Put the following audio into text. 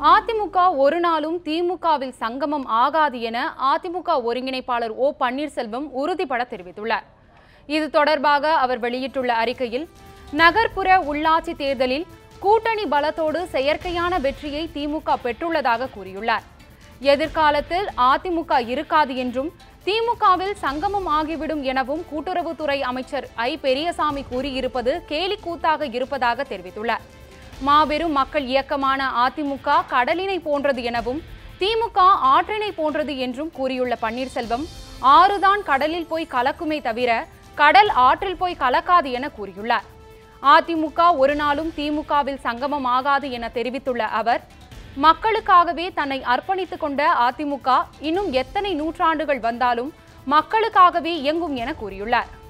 அதிமுக ஒரு நாளும் திமுகவில் சங்கமம் ஆகாது என அதிமுக ஒருங்கிணைப்பாளர் ஓ பன்னீர்செல்வம் உறுதிபட தெரிவித்துள்ளார் இது தொடர்பாக அவர் வெளியிட்டுள்ள அறிக்கையில் நகர்ப்புற உள்ளாட்சி தேர்தலில் கூட்டணி பலத்தோடு செயற்கையான வெற்றியை திமுக பெற்றுள்ளதாக கூறியுள்ளார் எதிர்காலத்தில் அதிமுக இருக்காது என்றும் திமுகவில் சங்கமம் ஆகிவிடும் எனவும் கூட்டுறவுத்துறை அமைச்சர் ஐ பெரியசாமி கூறியிருப்பது கேலிக்கூத்தாக இருப்பதாக தெரிவித்துள்ளார் மாபெரும் மக்கள் இயக்கமான அதிமுக கடலினை போன்றது எனவும் திமுக ஆற்றினை போன்றது என்றும் கூறியுள்ள பன்னீர்செல்வம் ஆறுதான் கடலில் போய் கலக்குமே தவிர கடல் ஆற்றில் போய் கலக்காது என கூறியுள்ளார் அதிமுக ஒரு நாளும் திமுகவில் சங்கமம் ஆகாது என தெரிவித்துள்ள அவர் மக்களுக்காகவே தன்னை அர்ப்பணித்துக் கொண்ட அதிமுக இன்னும் எத்தனை நூற்றாண்டுகள் வந்தாலும் மக்களுக்காகவே இயங்கும் என கூறியுள்ளார்